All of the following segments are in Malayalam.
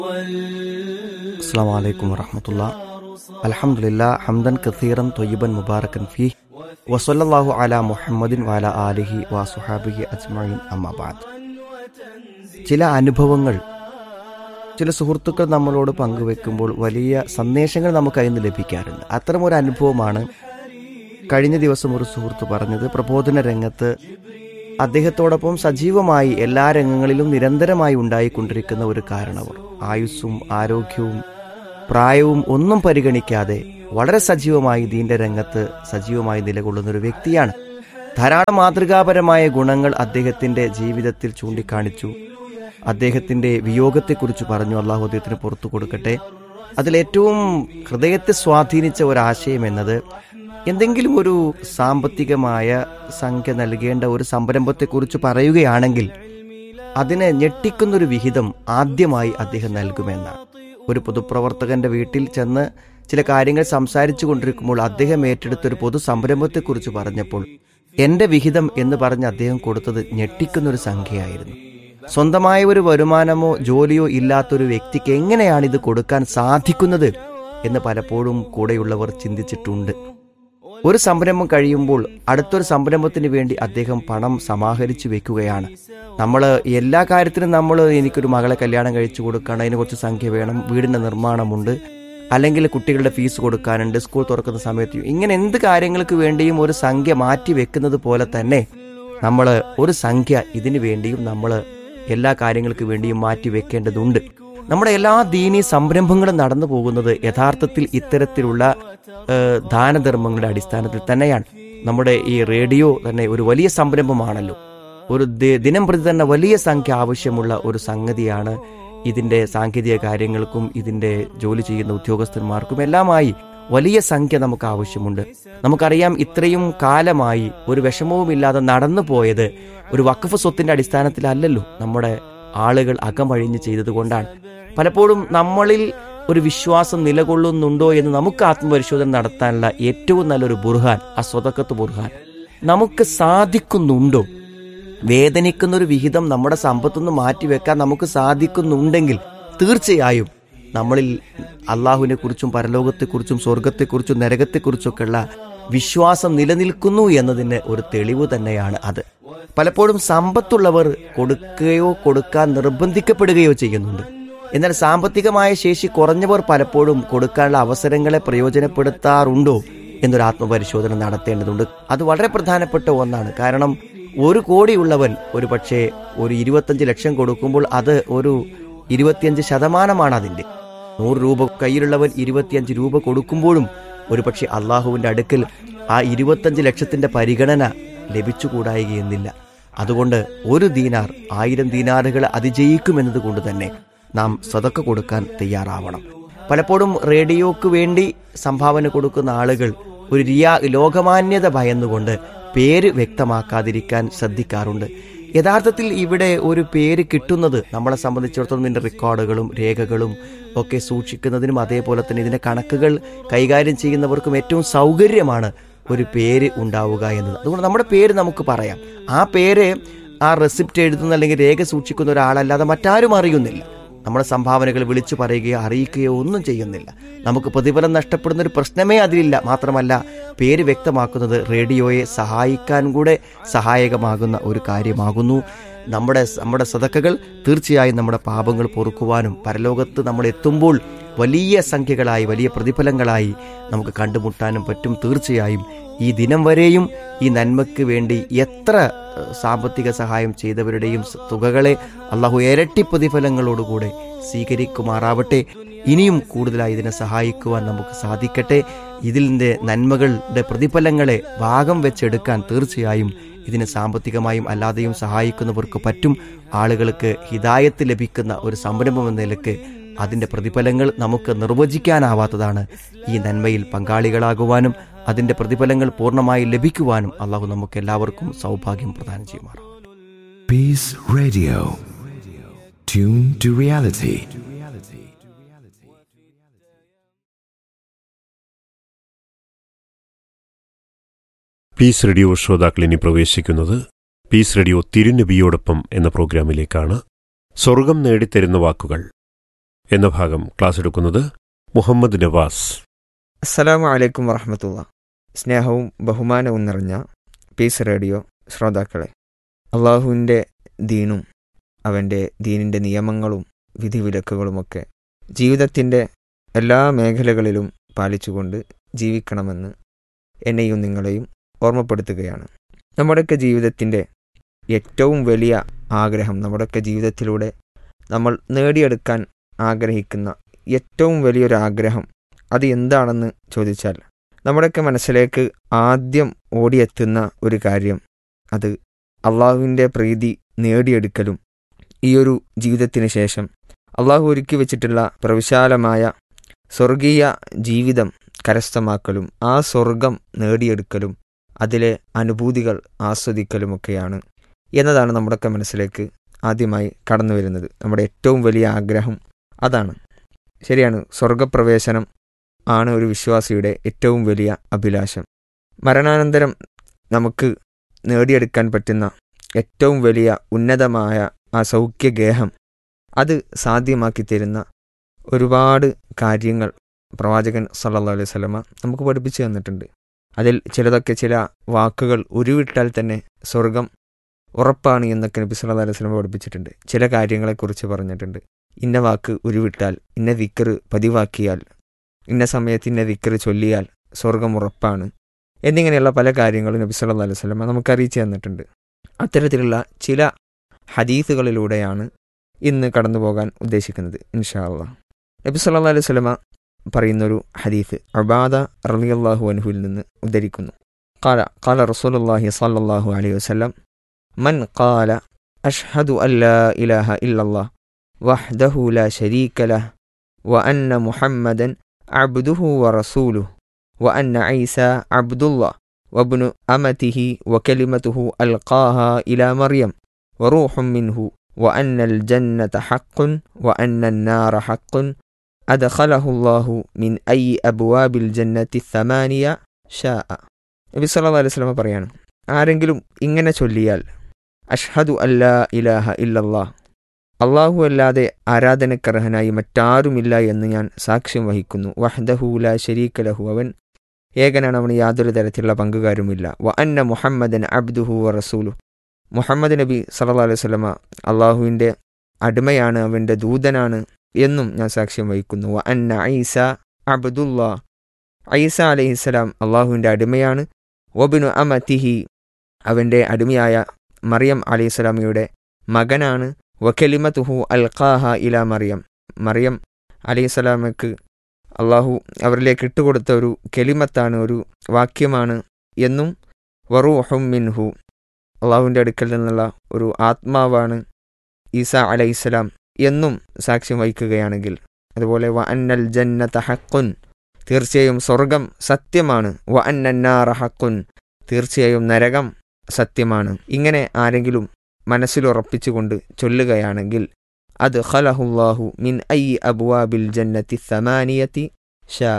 السلام عليكم ورحمة الله الحمد لله حمدا كثيرا طيبا مباركا فيه وصلى الله على محمد وعلى آله وصحابه أجمعين أما بعد ചില അനുഭവങ്ങൾ ചില സുഹൃത്തുക്കൾ നമ്മളോട് പങ്കുവെക്കുമ്പോൾ വലിയ സന്ദേശങ്ങൾ നമുക്ക് അതിൽ നിന്ന് ലഭിക്കാറുണ്ട് അത്തരം ഒരു അനുഭവമാണ് കഴിഞ്ഞ ദിവസം ഒരു സുഹൃത്ത് പറഞ്ഞത് പ്രബോധന രംഗത്ത് അദ്ദേഹത്തോടൊപ്പം സജീവമായി എല്ലാ രംഗങ്ങളിലും നിരന്തരമായി ഉണ്ടായിക്കൊണ്ടിരിക്കുന്ന ഒരു കാരണവർ ആയുസ്സും ആരോഗ്യവും പ്രായവും ഒന്നും പരിഗണിക്കാതെ വളരെ സജീവമായി ദീന്റെ രംഗത്ത് സജീവമായി നിലകൊള്ളുന്ന ഒരു വ്യക്തിയാണ് ധാരാളം മാതൃകാപരമായ ഗുണങ്ങൾ അദ്ദേഹത്തിന്റെ ജീവിതത്തിൽ ചൂണ്ടിക്കാണിച്ചു അദ്ദേഹത്തിന്റെ വിയോഗത്തെക്കുറിച്ച് പറഞ്ഞു അള്ളാഹു അദ്ദേഹത്തിന് പുറത്തു കൊടുക്കട്ടെ അതിലേറ്റവും ഹൃദയത്തെ സ്വാധീനിച്ച ഒരാശയം എന്നത് എന്തെങ്കിലും ഒരു സാമ്പത്തികമായ സംഖ്യ നൽകേണ്ട ഒരു സംരംഭത്തെക്കുറിച്ച് പറയുകയാണെങ്കിൽ അതിനെ ഞെട്ടിക്കുന്നൊരു വിഹിതം ആദ്യമായി അദ്ദേഹം നൽകുമെന്നാണ് ഒരു പൊതുപ്രവർത്തകന്റെ വീട്ടിൽ ചെന്ന് ചില കാര്യങ്ങൾ സംസാരിച്ചു കൊണ്ടിരിക്കുമ്പോൾ അദ്ദേഹം ഏറ്റെടുത്ത ഒരു പൊതു സംരംഭത്തെക്കുറിച്ച് പറഞ്ഞപ്പോൾ എന്റെ വിഹിതം എന്ന് പറഞ്ഞ് അദ്ദേഹം കൊടുത്തത് ഞെട്ടിക്കുന്നൊരു സംഖ്യയായിരുന്നു സ്വന്തമായ ഒരു വരുമാനമോ ജോലിയോ ഇല്ലാത്തൊരു വ്യക്തിക്ക് എങ്ങനെയാണ് ഇത് കൊടുക്കാൻ സാധിക്കുന്നത് എന്ന് പലപ്പോഴും കൂടെയുള്ളവർ ചിന്തിച്ചിട്ടുണ്ട് ഒരു സംരംഭം കഴിയുമ്പോൾ അടുത്തൊരു സംരംഭത്തിന് വേണ്ടി അദ്ദേഹം പണം സമാഹരിച്ചു വെക്കുകയാണ് നമ്മൾ എല്ലാ കാര്യത്തിനും നമ്മൾ എനിക്കൊരു മകളെ കല്യാണം കഴിച്ചു കൊടുക്കണം അതിന് കുറച്ച് സംഖ്യ വേണം വീടിന്റെ നിർമ്മാണമുണ്ട് അല്ലെങ്കിൽ കുട്ടികളുടെ ഫീസ് കൊടുക്കാനുണ്ട് സ്കൂൾ തുറക്കുന്ന സമയത്ത് ഇങ്ങനെ എന്ത് കാര്യങ്ങൾക്ക് വേണ്ടിയും ഒരു സംഖ്യ മാറ്റി വെക്കുന്നത് പോലെ തന്നെ നമ്മൾ ഒരു സംഖ്യ ഇതിനു വേണ്ടിയും നമ്മൾ എല്ലാ കാര്യങ്ങൾക്ക് വേണ്ടിയും മാറ്റി വെക്കേണ്ടതുണ്ട് നമ്മുടെ എല്ലാ ദീനീ സംരംഭങ്ങളും നടന്നു പോകുന്നത് യഥാർത്ഥത്തിൽ ഇത്തരത്തിലുള്ള ഏഹ്, ദാനധർമ്മങ്ങളുടെ അടിസ്ഥാനത്തിൽ തന്നെയാണ് നമ്മുടെ ഈ റേഡിയോ തന്നെ ഒരു വലിയ സംരംഭമാണല്ലോ ഒരു ദി- ദിനം പ്രതി തന്നെ വലിയ സംഖ്യ ആവശ്യമുള്ള ഒരു സംഗതിയാണ് ഇതിന്റെ സാങ്കേതിക കാര്യങ്ങൾക്കും ഇതിന്റെ ജോലി ചെയ്യുന്ന ഉദ്യോഗസ്ഥന്മാർക്കും എല്ലാമായി വലിയ സംഖ്യ നമുക്ക് ആവശ്യമുണ്ട് നമുക്കറിയാം ഇത്രയും കാലമായി ഒരു വിഷമവുമില്ലാതെ നടന്നു പോയത് ഒരു വഖഫ് സ്വത്തിന്റെ അടിസ്ഥാനത്തിലല്ലല്ലോ നമ്മുടെ ആളുകൾ അകമഴിഞ്ഞ് ചെയ്തതുകൊണ്ടാണ് പലപ്പോഴും നമ്മളിൽ ഒരു വിശ്വാസം നിലകൊള്ളുന്നുണ്ടോ എന്ന് നമുക്ക് ആത്മപരിശോധന നടത്താനുള്ള ഏറ്റവും നല്ലൊരു ബുർഹാൻ ആ സ്വതക്കത്ത് ബുർഹാൻ നമുക്ക് സാധിക്കുന്നുണ്ടോ വേദനിക്കുന്ന ഒരു വിഹിതം നമ്മുടെ സമ്പത്തുനിന്ന് മാറ്റിവെക്കാൻ നമുക്ക് സാധിക്കുന്നുണ്ടെങ്കിൽ തീർച്ചയായും നമ്മളിൽ അള്ളാഹുവിനെ കുറിച്ചും പരലോകത്തെക്കുറിച്ചും സ്വർഗത്തെക്കുറിച്ചും നരകത്തെക്കുറിച്ചൊക്കെയുള്ള വിശ്വാസം നിലനിൽക്കുന്നു എന്നതിന് ഒരു തെളിവ് തന്നെയാണ് അത് പലപ്പോഴും സമ്പത്തുള്ളവർ കൊടുക്കുകയോ കൊടുക്കാൻ നിർബന്ധിക്കപ്പെടുകയോ ചെയ്യുന്നുണ്ട് എന്നാൽ സാമ്പത്തികമായ ശേഷി കുറഞ്ഞവർ പലപ്പോഴും കൊടുക്കാനുള്ള അവസരങ്ങളെ പ്രയോജനപ്പെടുത്താറുണ്ടോ എന്നൊരു ആത്മപരിശോധന നടത്തേണ്ടതുണ്ട് അത് വളരെ പ്രധാനപ്പെട്ട ഒന്നാണ് കാരണം ഒരു കോടിയുള്ളവൻ ഒരു പക്ഷേ ഒരു ഇരുപത്തഞ്ച് ലക്ഷം കൊടുക്കുമ്പോൾ അത് ഒരു ഇരുപത്തിയഞ്ച് ശതമാനമാണ് അതിന്റെ നൂറ് രൂപ കയ്യിലുള്ളവൻ ഇരുപത്തിയഞ്ച് രൂപ കൊടുക്കുമ്പോഴും ഒരുപക്ഷെ അള്ളാഹുവിന്റെ അടുക്കൽ ആ ഇരുപത്തഞ്ച് ലക്ഷത്തിന്റെ പരിഗണന ലഭിച്ചുകൂടായികയെന്നില്ല അതുകൊണ്ട് ഒരു ദീനാർ ആയിരം ദീനാറുകൾ അതിജയിക്കുമെന്നത് കൊണ്ട് തന്നെ നാം സതക്ക കൊടുക്കാൻ തയ്യാറാവണം പലപ്പോഴും റേഡിയോക്ക് വേണ്ടി സംഭാവന കൊടുക്കുന്ന ആളുകൾ ഒരു റിയാ ലോകമാന്യത ഭയന്നുകൊണ്ട് പേര് വ്യക്തമാക്കാതിരിക്കാൻ ശ്രദ്ധിക്കാറുണ്ട് യഥാർത്ഥത്തിൽ ഇവിടെ ഒരു പേര് കിട്ടുന്നത് നമ്മളെ സംബന്ധിച്ചിടത്തോളം ഇതിന്റെ റെക്കോർഡുകളും രേഖകളും ഒക്കെ സൂക്ഷിക്കുന്നതിനും അതേപോലെ തന്നെ ഇതിന്റെ കണക്കുകൾ കൈകാര്യം ചെയ്യുന്നവർക്കും ഏറ്റവും സൗകര്യമാണ് ഒരു പേര് ഉണ്ടാവുക എന്നത് അതുകൊണ്ട് നമ്മുടെ പേര് നമുക്ക് പറയാം ആ പേര് ആ റെസിപ്റ്റ് എഴുതുന്ന അല്ലെങ്കിൽ രേഖ സൂക്ഷിക്കുന്ന ഒരാളല്ലാതെ മറ്റാരും അറിയുന്നില്ല നമ്മുടെ സംഭാവനകൾ വിളിച്ചു പറയുകയോ അറിയിക്കുകയോ ഒന്നും ചെയ്യുന്നില്ല നമുക്ക് പ്രതിഫലം നഷ്ടപ്പെടുന്ന ഒരു പ്രശ്നമേ അതിലില്ല മാത്രമല്ല പേര് വ്യക്തമാക്കുന്നത് റേഡിയോയെ സഹായിക്കാൻ കൂടെ സഹായകമാകുന്ന ഒരു കാര്യമാകുന്നു നമ്മുടെ നമ്മുടെ സതക്കകൾ തീർച്ചയായും നമ്മുടെ പാപങ്ങൾ പൊറുക്കുവാനും പരലോകത്ത് നമ്മൾ എത്തുമ്പോൾ വലിയ സംഖ്യകളായി വലിയ പ്രതിഫലങ്ങളായി നമുക്ക് കണ്ടുമുട്ടാനും പറ്റും തീർച്ചയായും ഈ ദിനം വരെയും ഈ നന്മയ്ക്ക് വേണ്ടി എത്ര ഏഹ്, സാമ്പത്തിക സഹായം ചെയ്തവരുടെയും സ- തുകകളെ അള്ളാഹു ഇരട്ടി പ്രതിഫലങ്ങളോടുകൂടെ സ്വീകരിക്കുമാറാവട്ടെ ഇനിയും കൂടുതലായി ഇതിനെ സഹായിക്കുവാൻ നമുക്ക് സാധിക്കട്ടെ ഇതിൻ്റെ നന്മകളുടെ പ്രതിഫലങ്ങളെ ഭാഗം വെച്ചെടുക്കാൻ തീർച്ചയായും ഇതിനെ സാമ്പത്തികമായും അല്ലാതെയും സഹായിക്കുന്നവർക്ക് പറ്റും ആളുകൾക്ക് ഹിതായത്ത് ലഭിക്കുന്ന ഒരു സംരംഭം എന്ന നിലക്ക് അതിന്റെ പ്രതിഫലങ്ങൾ നമുക്ക് നിർവചിക്കാനാവാത്തതാണ് ഈ നന്മയിൽ പങ്കാളികളാകുവാനും അതിന്റെ പ്രതിഫലങ്ങൾ പൂർണ്ണമായി ലഭിക്കുവാനും അള്ളാഹു നമുക്ക് എല്ലാവർക്കും സൗഭാഗ്യം പ്രദാനം ചെയ്യുമാറാം Peace Radio. Tune to reality. Peace radio ശ്രോതാക്കൾ ഇനി പ്രവേശിക്കുന്നത് പീസ് റേഡിയോ തിരുനബിയോടൊപ്പം എന്ന പ്രോഗ്രാമിലേക്കാണ് സ്വർഗം നേടിത്തരുന്ന വാക്കുകൾ എന്ന ഭാഗം ക്ലാസ് എടുക്കുന്നത് മുഹമ്മദ് നവാസ് അസ്സലാമു അലൈക്കും വറഹമത്തുള്ള സ്നേഹവും ബഹുമാനവും നിറഞ്ഞ പീസ് റേഡിയോ ശ്രോതാക്കളെ അള്ളാഹുവിൻ്റെ ദീനും അവൻ്റെ ദീനിൻ്റെ നിയമങ്ങളും വിധിവിലക്കുകളുമൊക്കെ ജീവിതത്തിൻ്റെ എല്ലാ മേഖലകളിലും പാലിച്ചുകൊണ്ട് ജീവിക്കണമെന്ന് എന്നെയും നിങ്ങളെയും ഓർമ്മപ്പെടുത്തുകയാണ് നമ്മുടെയൊക്കെ ജീവിതത്തിൻ്റെ ഏറ്റവും വലിയ ആഗ്രഹം നമ്മുടെയൊക്കെ ജീവിതത്തിലൂടെ നമ്മൾ നേടിയെടുക്കാൻ ആഗ്രഹിക്കുന്ന ഏറ്റവും വലിയൊരു ആഗ്രഹം അത് എന്താണെന്ന് ചോദിച്ചാൽ നമ്മുടെയൊക്കെ മനസ്സിലേക്ക് ആദ്യം ഓടിയെത്തുന്ന ഒരു കാര്യം അത് അള്ളാഹുവിൻ്റെ പ്രീതി നേടിയെടുക്കലും ഈ ഒരു ജീവിതത്തിന് ശേഷം അള്ളാഹു ഒരുക്കി വെച്ചിട്ടുള്ള പ്രവിശാലമായ സ്വർഗീയ ജീവിതം കരസ്ഥമാക്കലും ആ സ്വർഗം നേടിയെടുക്കലും അതിലെ അനുഭൂതികൾ ആസ്വദിക്കലുമൊക്കെയാണ് എന്നതാണ് നമ്മുടെയൊക്കെ മനസ്സിലേക്ക് ആദ്യമായി കടന്നു വരുന്നത് നമ്മുടെ ഏറ്റവും വലിയ ആഗ്രഹം അതാണ് ശരിയാണ് സ്വർഗപ്രവേശനം ആണ് ഒരു വിശ്വാസിയുടെ ഏറ്റവും വലിയ അഭിലാഷം മരണാനന്തരം നമുക്ക് നേടിയെടുക്കാൻ പറ്റുന്ന ഏറ്റവും വലിയ ഉന്നതമായ ആ സൗഖ്യഗേഹം അത് സാധ്യമാക്കി തരുന്ന ഒരുപാട് കാര്യങ്ങൾ പ്രവാചകൻ സല്ലല്ലാഹു അലൈഹി വസല്ലമ നമുക്ക് പഠിപ്പിച്ചു തന്നിട്ടുണ്ട് അതിൽ ചിലതൊക്കെ ചില വാക്കുകൾ ഉരുവിട്ടാൽ തന്നെ സ്വർഗം ഉറപ്പാണ് എന്നൊക്കെ നബി സല്ലല്ലാഹു അലൈഹി വസല്ലമ പഠിപ്പിച്ചിട്ടുണ്ട് ചില കാര്യങ്ങളെക്കുറിച്ച് പറഞ്ഞിട്ടുണ്ട് ഇന്ന വാക്ക് ഉരുവിട്ടാൽ ഇന്ന വിക്കറ് പതിവാക്കിയാൽ ഇന്ന സമയത്ത് ഇന്ന വിക്കറ് ചൊല്ലിയാൽ സ്വർഗം ഉറപ്പാണ് എന്നിങ്ങനെയുള്ള പല കാര്യങ്ങളും നബി സല്ലല്ലാഹു അലൈഹി വസല്ലമ നമുക്ക് അറിയിച്ചു തന്നിട്ടുണ്ട് അത്തരത്തിലുള്ള ചില ഹദീസുകളിലൂടെയാണ് ഇന്ന് കടന്നു പോകാൻ ഉദ്ദേശിക്കുന്നത് ഇൻഷാ അള്ളാഹ് നബി സല്ലല്ലാഹു അലൈഹി വസല്ലമ പറയുന്നൊരു ഹദീസ് അബാദ റളിയല്ലാഹു അൻഹുവിൽ നിന്ന് ഉദ്ധരിക്കുന്നു قال قال رسول الله صلى الله عليه وسلم من قال أشهد أن لا إله إلا الله وحده لا شريك له وأن محمدا عبده ورسوله وأن عيسى عبد الله وابن أمته وكلمته ألقاها إلى مريم وروح منه وأن الجنة حق وأن النار حق أدخله الله من أي أبواب الجنة الثمانية شاء നബി സല്ലല്ലാഹു അലൈഹി വസല്ലം പറയാണ് ആരെങ്കിലും ഇങ്ങനെ ചൊല്ലിയാൽ അഷ്ഹദു അല്ലാ ഇലാഹ ഇല്ലല്ലാ അള്ളാഹു അല്ലാതെ ആരാധനക്കർഹനായി മറ്റാരുമില്ല എന്ന് ഞാൻ സാക്ഷ്യം വഹിക്കുന്നു വഹ്ദഹു ലാ ശരീക ലഹു അവൻ ഏകനാണ് അവന് യാതൊരു തരത്തിലുള്ള പങ്കുകാരുമില്ല വ അന്ന മുഹമ്മദൻ അബ്ദുഹു വ റസൂലു മുഹമ്മദ് നബി സല്ലല്ലാഹു അലൈഹി വസല്ലമ അള്ളാഹുവിൻ്റെ അടിമയാണ് അവൻ്റെ ദൂതനാണ് എന്നും ഞാൻ സാക്ഷ്യം വഹിക്കുന്നു വ അന്ന ഐസ അബ്ദുല്ലാ ഐസ അലൈഹിസ്സലാം അള്ളാഹുവിൻ്റെ അടിമയാണ് വബിനു അമതിഹി അവൻ്റെ അടിമയായ മറിയം അലൈഹിസ്സലാമിയുടെ മകനാണ് വക്കലിമത്തുഹു അൽഖാഹ ഇല മറിയം മറിയം അലൈഹിസ്സലാമക്ക് അള്ളാഹു അവരിലേക്ക് ഇട്ടുകൊടുത്ത ഒരു കെലിമത്താണ് ഒരു വാക്യമാണ് എന്നും വറൂഹും മിൻഹു അള്ളാഹുവിൻ്റെ അടുക്കൽ നിന്നുള്ള ഒരു ആത്മാവാണ് ഈസ അലൈഹിസ്സലാം എന്നും സാക്ഷ്യം വഹിക്കുകയാണെങ്കിൽ അതുപോലെ വ അന്നൽ ജന്നത ഹക്കുൻ തീർച്ചയായും സ്വർഗം സത്യമാണ് വ അന്നന്നാറ ഹക്കുൻ തീർച്ചയായും നരകം സത്യമാണ് ഇങ്ങനെ ആരെങ്കിലും മനസ്സിലുറപ്പിച്ചുകൊണ്ട് ചൊല്ലുകയാണെങ്കിൽ അത് ഖലഹുല്ലാഹു മിൻ ഐ അബുവാബിൽ ജന്നത്തി സമാനിയത്തി ഷാ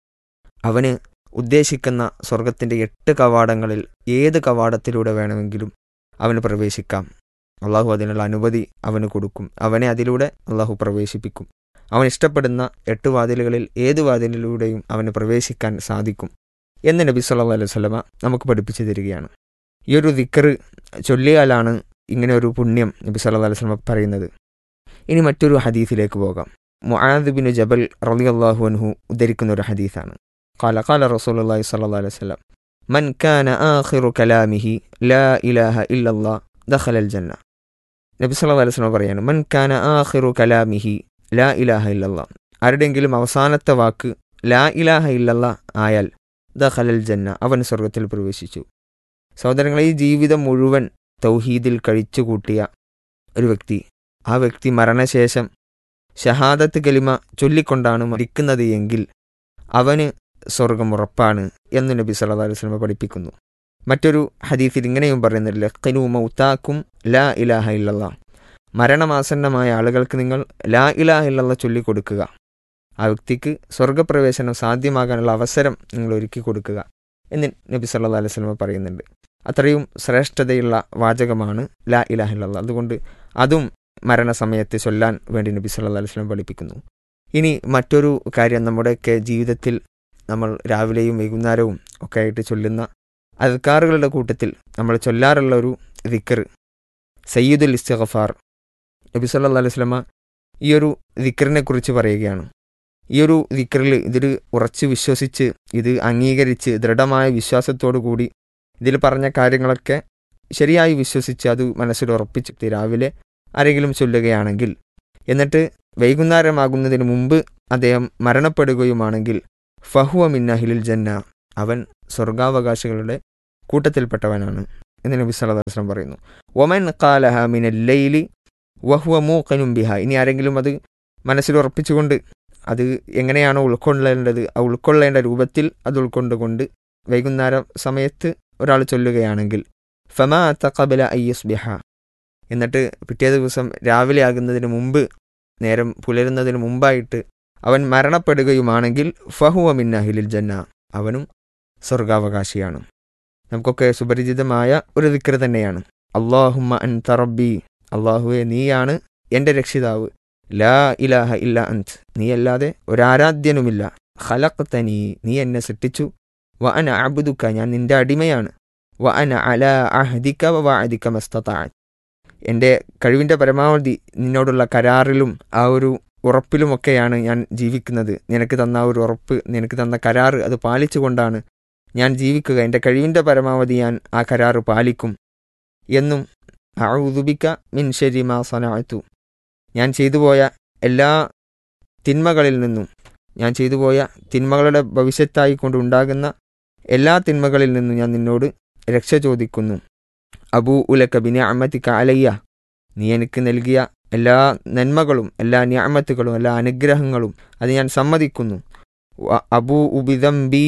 അവന് ഉദ്ദേശിക്കുന്ന സ്വർഗത്തിൻ്റെ എട്ട് കവാടങ്ങളിൽ ഏത് കവാടത്തിലൂടെ വേണമെങ്കിലും അവന് പ്രവേശിക്കാം അള്ളാഹു അതിനുള്ള അനുമതി അവന് കൊടുക്കും അവനെ അതിലൂടെ അള്ളാഹു പ്രവേശിപ്പിക്കും അവൻ ഇഷ്ടപ്പെടുന്ന എട്ട് വാതിലുകളിൽ ഏത് വാതിലിലൂടെയും അവന് പ്രവേശിക്കാൻ സാധിക്കും എന്ന് നബി സല്ലല്ലാഹു അലൈഹി വസല്ലമ നമുക്ക് പഠിപ്പിച്ചു തരികയാണ് ഈ ഒരു ദിക്കറ് ചൊല്ലിയാലാണ് ഇങ്ങനെ ഒരു പുണ്യം നബി സല്ലല്ലാഹു അലൈഹി വസല്ലമ പറയുന്നത് ഇനി മറ്റൊരു ഹദീസിലേക്ക് പോകാം മുആദ് ബിൻ ജബൽ റളിയല്ലാഹു അൻഹു ഉദ്ധരിക്കുന്ന ഒരു ഹദീസാണ് قال قال رسول الله صلى الله عليه وسلم من كان آخر كلامه لا إله إلا الله دخل الجنة നബി സല്ലല്ലാഹു അലൈഹി വസല്ലം പറയാണ് മൻ കാന ആഖിറു കലാമിഹി ലാ ഇലാഹ ഇല്ലല്ലാ ആരുടെയെങ്കിലും അവസാനത്തെ വാക്ക് ലാ ഇലാഹ ഇല്ലല്ലാ ആയാൽ ദഖലൽ ജന്ന അവൻ സ്വർഗത്തിൽ പ്രവേശിച്ചു സഹോദരങ്ങളെ ഈ ജീവിതം മുഴുവൻ തൗഹീദിൽ കഴിച്ചുകൂട്ടിയ ഒരു വ്യക്തി ആ വ്യക്തി മരണശേഷം ഷഹാദത്ത് കലിമ ചൊല്ലിക്കൊണ്ടാണ് മരിക്കുന്നത് എങ്കിൽ അവന് സ്വർഗം ഉറപ്പാണ് എന്ന് നബി സല്ലല്ലാഹു അലൈഹി വസല്ലം പഠിപ്പിക്കുന്നു മറ്റൊരു ഹദീസിൽ ഇങ്ങനെയും പറയുന്നില്ല ഖിനു മൗതാക്കും ലാ ഇലാഹ ഇല്ലല്ലാ മരണമാസന്നമായ ആളുകൾക്ക് നിങ്ങൾ ലാ ഇലാഹ ഇല്ലല്ലാ ചൊല്ലിക്കൊടുക്കുക ആ വ്യക്തിക്ക് സ്വർഗപ്രവേശനം സാധ്യമാകാനുള്ള അവസരം നിങ്ങൾ ഒരുക്കി കൊടുക്കുക എന്ന് നബി സല്ലല്ലാഹു അലൈഹി വസല്ലം പറയുന്നുണ്ട് അത്രയും ശ്രേഷ്ഠതയുള്ള വാചകമാണ് ലാ ഇലാഹ ഇല്ലല്ലാ അതുകൊണ്ട് അതും മരണസമയത്ത് ചൊല്ലാൻ വേണ്ടി നബി സല്ലല്ലാഹു അലൈഹി വസല്ലം പഠിപ്പിക്കുന്നു ഇനി മറ്റൊരു കാര്യം നമ്മുടെയൊക്കെ ജീവിതത്തിൽ നമ്മൾ രാവിലെയും വൈകുന്നേരവും ഒക്കെ ആയിട്ട് ചൊല്ലുന്ന അൽക്കാറുകളുടെ കൂട്ടത്തിൽ നമ്മൾ ചൊല്ലാറുള്ള ഒരു ദിക്കർ സയ്യിദുൽ ഇസ്തഗഫാർ നബി സല്ലല്ലാഹു അലൈഹി വസല്ലമ ഈ ഒരു ദിക്കറിനെ കുറിച്ച് പറയുകയാണ് ഈ ഒരു ദിക്കറിൽ ഇതിൽ ഉറച്ച് വിശ്വസിച്ച് ഇത് അംഗീകരിച്ച് ദൃഢമായ വിശ്വാസത്തോടു കൂടി ഇതിൽ പറഞ്ഞ കാര്യങ്ങളൊക്കെ ശരിയായി വിശ്വസിച്ച് അത് മനസ്സിൽ ഉറപ്പിച്ചിട്ട് രാവിലെ ആരെങ്കിലും ചൊല്ലുകയാണെങ്കിൽ എന്നിട്ട് വൈകുന്നേരമാകുന്നതിന് മുമ്പ് അദ്ദേഹം മരണപ്പെടുകയുമാണെങ്കിൽ ഫഹുവ മിന്നഹിലിൽ ജന്ന അവൻ സ്വർഗാവകാശികളുടെ കൂട്ടത്തിൽപ്പെട്ടവനാണ് എന്ന് നബി സല്ലല്ലാഹു അലൈഹി വസല്ലം പറയുന്നു ഒമൻ ഖാലഹ മിനൽ ലൈലി വഹുവ മൂക്കനും ബിഹ ഇനി ആരെങ്കിലും അത് മനസ്സിൽ ഉറപ്പിച്ചുകൊണ്ട് അത് എങ്ങനെയാണോ ഉൾക്കൊള്ളേണ്ടത് ആ ഉൾക്കൊള്ളേണ്ട രൂപത്തിൽ അത് ഉൾക്കൊണ്ടുകൊണ്ട് വൈകുന്നേര സമയത്ത് ഒരാൾ ചൊല്ലുകയാണെങ്കിൽ ഫമാ തഖബല അയ്യസ് ബിഹ എന്നിട്ട് പിറ്റേ ദിവസം രാവിലെ ആകുന്നതിന് മുമ്പ് നേരം പുലരുന്നതിന് മുമ്പായിട്ട് അവൻ മരണപ്പെടുകയുമാണെങ്കിൽ ഫഹുവ മിന്നഹിലിൽ ജന്ന അവനും സ്വർഗാവകാശിയാണ് നമുക്കൊക്കെ സുപരിചിതമായ ഒരു ദിക്ര തന്നെയാണ് അള്ളാഹുമ്മ അൻ തറബി അള്ളാഹുവെ നീയാണ് എൻ്റെ രക്ഷിതാവ് ലാ ഇലാഹ ഇല്ല അന്ത് നീയല്ലാതെ ഒരാരാധ്യനുമില്ല ഖലഖ്തനി നീ എന്നെ സൃഷ്ടിച്ചു വ അന അബുദുക്ക ഞാൻ നിന്റെ അടിമയാണ് വ അന അല അഹദിക്ക വ വഅദിക മസ്തതാഅത് എൻ്റെ കഴിവിൻ്റെ പരമാവധി നിന്നോടുള്ള കരാറിലും ആ ഒരു ഉറപ്പിലുമൊക്കെയാണ് ഞാൻ ജീവിക്കുന്നത് നിനക്ക് തന്ന ആ ഒരു ഉറപ്പ് നിനക്ക് തന്ന കരാറ് അത് പാലിച്ചുകൊണ്ടാണ് ഞാൻ ജീവിക്കുക എൻ്റെ കഴിവിൻ്റെ പരമാവധി ഞാൻ ആ കരാറ് പാലിക്കും എന്നും അഴുതുബിക്ക മിൻ ശരിമാ സനാത്തു ഞാൻ ചെയ്തു പോയ എല്ലാ തിന്മകളിൽ നിന്നും ഞാൻ ചെയ്തു പോയ തിന്മകളുടെ ഭവിഷ്യത്തായി കൊണ്ടുണ്ടാകുന്ന എല്ലാ തിന്മകളിൽ നിന്നും ഞാൻ നിന്നോട് രക്ഷ ചോദിക്കുന്നു അബൂ ഉലക്ക ബിനി അമ്മത്തിക്ക അലയ്യ നീ എനിക്ക് നൽകിയ എല്ലാ നന്മകളും എല്ലാ ഞാമത്തുകളും എല്ലാ അനുഗ്രഹങ്ങളും അത് ഞാൻ സമ്മതിക്കുന്നു വ- അബൂ ഉബിദം ബി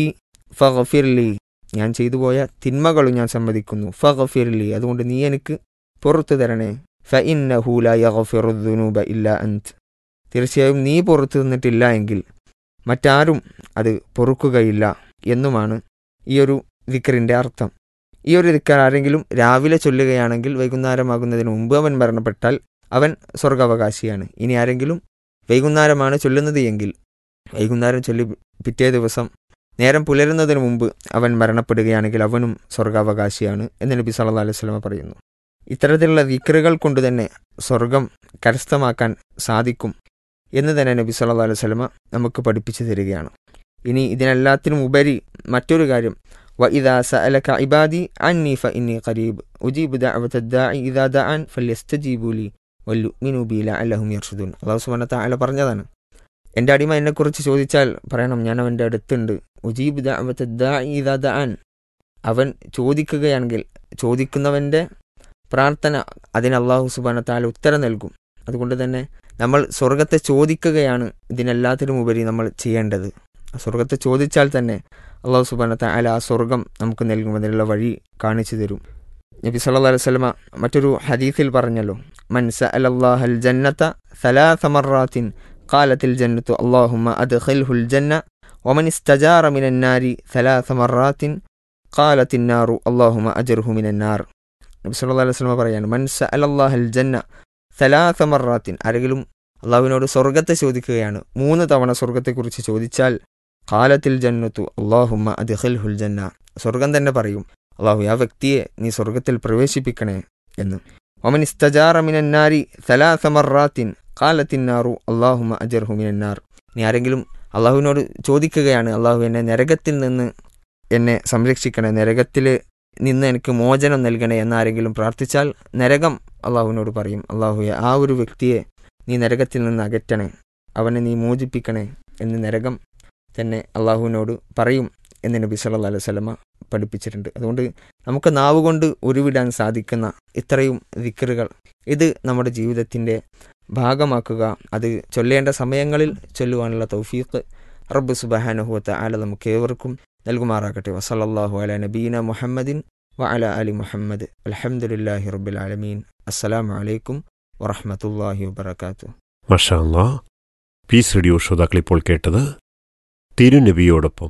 ഫിർലി ഞാൻ ചെയ്തു പോയ തിന്മകളും ഞാൻ സമ്മതിക്കുന്നു ഫിർലി അതുകൊണ്ട് നീ എനിക്ക് പുറത്തു തരണേ ഫഇന്നഹു ലാ യഗ്ഫിറു ദുനൂബ ഇല്ല അന്ത് തീർച്ചയായും നീ പുറത്തു തന്നിട്ടില്ല എങ്കിൽ മറ്റാരും അത് പൊറുക്കുകയില്ല എന്നുമാണ് ഈ ഒരു ദിക്കറിൻ്റെ അർത്ഥം ഈ ഒരു ദിക്കർ ആരെങ്കിലും രാവിലെ ചൊല്ലുകയാണെങ്കിൽ വൈകുന്നേരമാകുന്നതിന് മുമ്പ് അവൻ മരണപ്പെട്ടാൽ അവൻ സ്വർഗാവകാശിയാണ് ഇനി ആരെങ്കിലും വൈകുന്നേരമാണ് ചൊല്ലുന്നത് എങ്കിൽ വൈകുന്നേരം ചൊല്ലി പിറ്റേ ദിവസം നേരം പുലരുന്നതിന് മുമ്പ് അവൻ മരണപ്പെടുകയാണെങ്കിൽ അവനും സ്വർഗാവകാശിയാണ് എന്ന് നബി സല്ലല്ലാഹു അലൈഹി വസല്ലമ പറയുന്നു ഇത്തരത്തിലുള്ള ദിക്റുകൾ കൊണ്ട് തന്നെ സ്വർഗം കരസ്ഥമാക്കാൻ സാധിക്കും എന്ന് തന്നെ നബി സല്ലല്ലാഹു അലൈഹി വസല്ലമ നമുക്ക് പഠിപ്പിച്ചു തരികയാണ് ഇനി ഇതിനെല്ലാത്തിനും ഉപരി മറ്റൊരു കാര്യം وإذا سألك عبادي عني فإني قريب أجيب دعوة الداعي إذا دعان فليستجيبوا لي വല്ലുമിനു ബി ലഅല്ലഹും യർഷുദൂൻ അള്ളാഹു സുബ്ഹാനഹു വതആല പറഞ്ഞതാണ് എൻ്റെ അടിമ എന്നെക്കുറിച്ച് ചോദിച്ചാൽ പറയണം ഞാൻ അവൻ്റെ അടുത്തുണ്ട് ഉജീബ് ദഅവത ദാഇ ഇദാ ദഅൻ അവൻ ചോദിക്കുകയാണെങ്കിൽ ചോദിക്കുന്നവൻ്റെ പ്രാർത്ഥന അതിന് അള്ളാഹു സുബ്ഹാനഹു വതആല ഉത്തരം നൽകും അതുകൊണ്ട് തന്നെ നമ്മൾ സ്വർഗത്തെ ചോദിക്കുകയാണ് ഇതിനെല്ലാത്തിനും ഉപരി നമ്മൾ ചെയ്യേണ്ടത് സ്വർഗത്തെ ചോദിച്ചാൽ തന്നെ അള്ളാഹു സുബ്ഹാനഹു വതആല ആ സ്വർഗം നമുക്ക് നൽകും അതിനുള്ള വഴി കാണിച്ചു തരും നബി സല്ലല്ലാഹു അലൈഹി വസല്ലമ മറ്റൊരു ഹദീസിൽ പറഞ്ഞല്ലോ മൻ സഅലല്ലാഹൽ ജന്നത ثلاث مرات قالت الجنة اللهم أدخله الجنة ومن استجار من النار ثلاث مرات قالت النار اللهم أجره من النار നബി സല്ലല്ലാഹു അലൈഹി വസല്ലമ പറയാണ് മൻ സഅലല്ലാഹൽ ജന്ന ثلاث مرات ആരെങ്കിലും അള്ളാഹുവിനോട് സ്വർഗത്തെ ചോദിക്കുകയാണ് മൂന്ന് തവണ സ്വർഗത്തെക്കുറിച്ച് ചോദിച്ചാൽ കാലത്തിൽ ജന്നത്തു അള്ളാഹുമ്മ അദ്ഖിൽഹുൽ ജന്ന സ്വർഗം തന്നെ പറയും അള്ളാഹു ആ വ്യക്തിയെ നീ സ്വർഗത്തിൽ പ്രവേശിപ്പിക്കണേ എന്ന് ഒമൻ ഇസ്തജാറ മിനന്നാരി സലാസമറാത്തിൻ കാലത്തിന്നാറു അള്ളാഹുമ അജർഹു മിനന്നാർ നീ ആരെങ്കിലും അള്ളാഹുവിനോട് ചോദിക്കുകയാണ് അള്ളാഹു എന്നെ നരകത്തിൽ നിന്ന് എന്നെ സംരക്ഷിക്കണേ നരകത്തിൽ നിന്ന് എനിക്ക് മോചനം നൽകണേ എന്നാരെങ്കിലും പ്രാർത്ഥിച്ചാൽ നരകം അള്ളാഹുവിനോട് പറയും അള്ളാഹുയെ ആ ഒരു വ്യക്തിയെ നീ നരകത്തിൽ നിന്ന് അകറ്റണേ അവനെ നീ മോചിപ്പിക്കണേ എന്ന് നരകം തന്നെ അള്ളാഹുവിനോട് പറയും എന്ന് നബി സല്ലല്ലാഹു അലൈഹി വസല്ലമ പഠിപ്പിച്ചിട്ടുണ്ട് അതുകൊണ്ട് നമുക്ക് നാവ് കൊണ്ട് ഉരുവിടാൻ സാധിക്കുന്ന ഇത്രയും ദിക്കറുകൾ ഇത് നമ്മുടെ ജീവിതത്തിൻ്റെ ഭാഗമാക്കുക അത് ചൊല്ലേണ്ട സമയങ്ങളിൽ ചൊല്ലുവാനുള്ള തൗഫീഖ് റബ്ബ് സുബഹാനഹുവത്ത ആല നമുക്ക് ഏവർക്കും നൽകുമാറാകട്ടെ വസല്ലല്ലാഹു അല നബീന മുഹമ്മദിൻ വ അല അലി മുഹമ്മദ് അൽഹംദുലില്ലാഹി റബ്ബിൽ ആലമീൻ അസ്സലാമു അലൈക്കും വറഹ്മത്തുള്ളാഹി വബറകാതുഹു മഷാ അല്ലാ പീസ് റേഡിയോ ശ്രോതാക്കൾ ഇപ്പോൾ കേട്ടത് തിരുനബിയോടൊപ്പം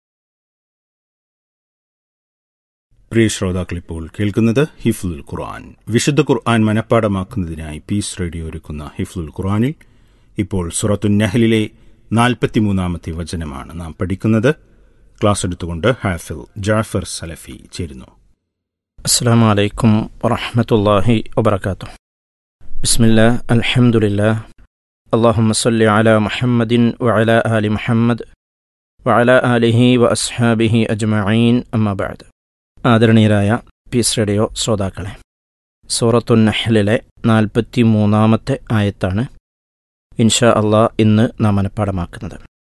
പ്രിയ ശ്രോതാക്കൾ ഇപ്പോൾ കേൾക്കുന്നത് ഹിഫ്ലുൽ ഖുർആൻ വിശുദ്ധ ഖുർആൻ മനഃപ്പാടമാക്കുന്നതിനായി പീസ് റേഡിയോ ഒരുക്കുന്ന ഹിഫ്ലുൽ ഖുർആനിൽ ഇപ്പോൾ സുറത്തു നഹലിലെ നാൽപ്പത്തിമൂന്നാമത്തെ വചനമാണ് നാം പഠിക്കുന്നത് ക്ലാസ് എടുത്തുകൊണ്ട് ഹാഫിൽ ജാഫർ സലഫി ചേരുന്നു السلام عليكم ورحمة الله وبركاته بسم الله الحمد لله اللهم صل على محمد وعلى آل محمد وعلى آله وأصحابه أجمعين أما بعد ആദരണീയരായ പീസ് റേഡിയോ ശ്രോതാക്കളെ സൂറത്തു നഹ്ലിലെ നാൽപ്പത്തി മൂന്നാമത്തെ ആയത്താണ് ഇൻഷാ അള്ളാഹ് ഇന്ന് നാം മനഃപ്പാടമാക്കുന്നത്